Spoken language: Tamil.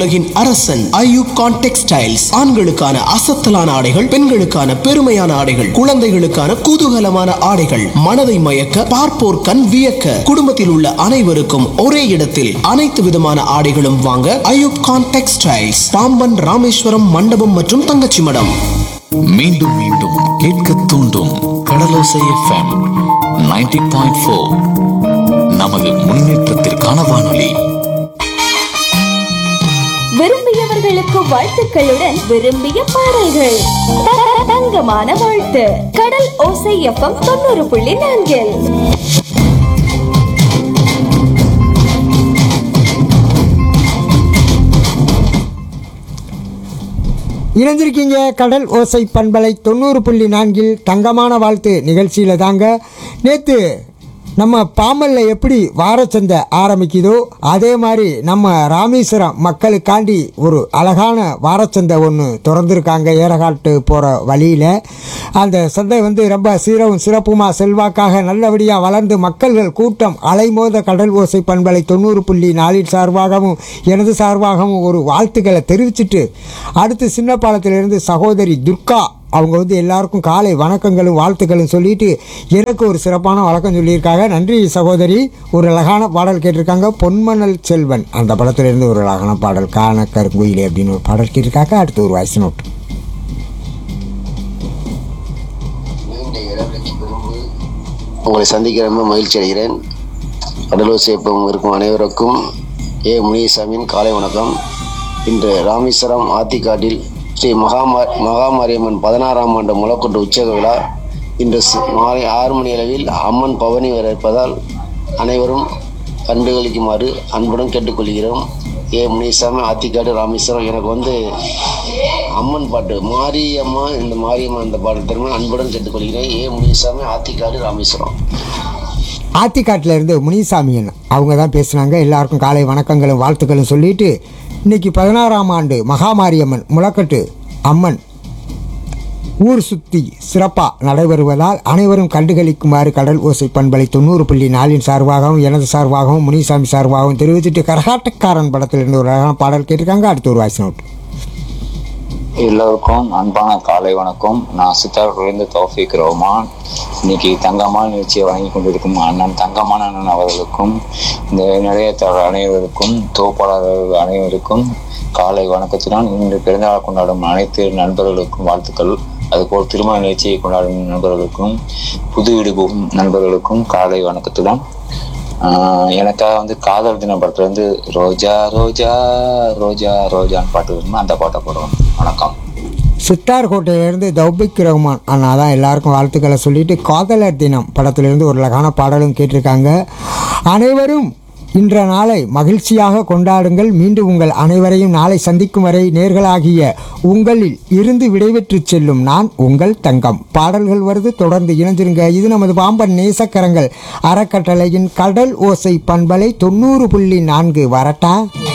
உலகின் அரசன் ஐயூப் கான் டெக்ஸ்டைல்ஸ் ஆண்களுக்கான அசத்தலான ஆடைகள் பெண்களுக்கான பெருமையான ஆடைகள் குழந்தைகளுக்கான குதூகலமான ஆடைகள் மனதை மயக்க பார்ப்போர் கண் வியக்க குடும்பத்தில் உள்ள அனைவருக்கும் ஒரே இடத்தில் அனைத்து விதமான ஆடைகளும் வாங்க ஐயூப் கான் டெக்ஸ்டைல்ஸ் பாம்பன் ராமேஸ்வரம் மண்டபம் மற்றும் தங்கச்சி மடம் மீண்டும் மீண்டும் கேட்க தூண்டும் கடலோசை எஃப்எம் 90.4 பாயிண்ட் ஃபோர் நமது முன்னேற்றத்திற்கான வானொலி விரும்பியவர்களுக்கு வாழ்த்துக்களுடன் விரும்பிய பாடல்கள் த- தங்கமான வாழ்த்து கடல் ஓசை எஃப்எம் தொண்ணூறு புள்ளி நான்கில் இணைஞ்சிருக்கீங்க கடல் ஓசை பண்பலை தொண்ணூறு புள்ளி நான்கில் தங்கமான வாழ்த்து நிகழ்ச்சியில் தாங்க நேற்று நம்ம பாம்பல்ல எப்படி வாரச்சந்தை ஆரம்பிக்குதோ அதே மாதிரி நம்ம ராமேஸ்வரம் மக்களுக்காண்டி ஒரு அழகான வாரச்சந்தை ஒன்று திறந்துருக்காங்க ஏரகாட்டு போகிற வழியில் அந்த சந்தை வந்து ரொம்ப சீரவும் சிறப்புமாக செல்வாக்காக நல்லபடியாக வளர்ந்து மக்கள்கள் கூட்டம் அலைமோத கடல் ஓசை பண்பலை தொண்ணூறு புள்ளி நாலின் சார்பாகவும் எனது சார்பாகவும் ஒரு வாழ்த்துக்களை தெரிவிச்சிட்டு அடுத்து சின்னப்பாலத்திலிருந்து சகோதரி துர்கா அவங்க வந்து எல்லாருக்கும் காலை வணக்கங்களும் வாழ்த்துக்களும் சொல்லிட்டு எனக்கு ஒரு சிறப்பான வழக்கம் சொல்லியிருக்காங்க நன்றி சகோதரி ஒரு அழகான பாடல் கேட்டிருக்காங்க பொன்மணல் செல்வன் அந்த படத்திலிருந்து ஒரு அழகான பாடல் காண கருங்குயிலே அப்படின்னு ஒரு பாடல் கேட்டிருக்காங்க அடுத்து ஒரு வாய்ஸ் நோட் நீண்ட இடைவெளிக்கு பிறகு உங்களை சந்திக்க ரொம்ப மகிழ்ச்சி அடைகிறேன் கடலூர் சேப்பம் இருக்கும் அனைவருக்கும் ஏ முனிசாமியின் காலை வணக்கம் இன்று ராமேஸ்வரம் ஆத்திக்காட்டில் ஸ்ரீ மகாமா மகாமாரியம்மன் பதினாறாம் ஆண்டு முளக்கொண்டு உற்சவ விழா இன்று சு- மாலை ஆறு மணி அளவில் அம்மன் பவனி வர இருப்பதால் அனைவரும் கண்டுகளிக்குமாறு அன்புடன் கேட்டுக்கொள்கிறோம் ஏ முனிசாமி ஆத்திக்காடு ராமேஸ்வரம் எனக்கு வந்து அம்மன் பாட்டு மாரியம்மா இந்த மாரியம்மா இந்த பாட்டு திரும்ப அன்புடன் கேட்டுக்கொள்கிறேன் ஏ முனிசாமி ஆத்திக்காடு ராமேஸ்வரம் ஆத்திக்காட்டில் இருந்து முனிசாமியன் அவங்க தான் பேசுனாங்க எல்லாருக்கும் காலை வணக்கங்களும் வாழ்த்துக்களும் சொல்லிட்டு இன்னைக்கு பதினாறாம் ஆண்டு மகாமாரியம்மன் முளக்கட்டு அம்மன் ஊர் சுத்தி சிறப்பாக நடைபெறுவதால் அனைவரும் கண்டுகளிக்குமாறு கடல் ஓசை பண்பலை தொண்ணூறு புள்ளி நாலின் சார்பாகவும் எனது சார்பாகவும் முனிசாமி சார்பாகவும் தெரிவித்துட்டு கரகாட்டக்காரன் படத்திலிருந்து ஒரு அழகான பாடல் கேட்டிருக்காங்க அடுத்து ஒரு வாய்ஸ் நோட் எல்லோருக்கும் அன்பான காலை வணக்கம் நான் சித்தார்லேருந்து தௌஃபிக் ரஹ்மான் இன்னைக்கு தங்கமான நிகழ்ச்சியை வழங்கி கொண்டிருக்கும் அண்ணன் தங்கமான அண்ணன் அவர்களுக்கும் இந்த நிலையத்தாளர் அனைவருக்கும் தோப்பாளர்கள் அனைவருக்கும் காலை வணக்கத்துடன் இன்று பிறந்தநாள் கொண்டாடும் அனைத்து நண்பர்களுக்கும் வாழ்த்துக்கள் அதுபோல் திருமண நிகழ்ச்சியை கொண்டாடும் நண்பர்களுக்கும் புது வீடு போகும் நண்பர்களுக்கும் காலை வணக்கத்துடன் ஆஹ் எனக்காக வந்து காதல் தின படத்துல இருந்து ரோஜா ரோஜா ரோஜா ரோஜான்னு பாட்டு வருமா அந்த பாட்டை போடுவோம் வணக்கம் சித்தார் கோட்டையிலிருந்து தௌபிக் ரஹ்மான் அண்ணா தான் எல்லாருக்கும் வாழ்த்துக்களை சொல்லிட்டு காதலர் தினம் படத்திலிருந்து ஒரு அழகான பாடலும் கேட்டிருக்காங்க அனைவரும் இன்ற நாளை மகிழ்ச்சியாக கொண்டாடுங்கள் மீண்டும் உங்கள் அனைவரையும் நாளை சந்திக்கும் வரை நேர்களாகிய உங்களில் இருந்து விடைபெற்று செல்லும் நான் உங்கள் தங்கம் பாடல்கள் வருது தொடர்ந்து இணைஞ்சிருங்க இது நமது பாம்பன் நேசக்கரங்கள் அறக்கட்டளையின் கடல் ஓசை பண்பலை தொண்ணூறு புள்ளி நான்கு வரட்டா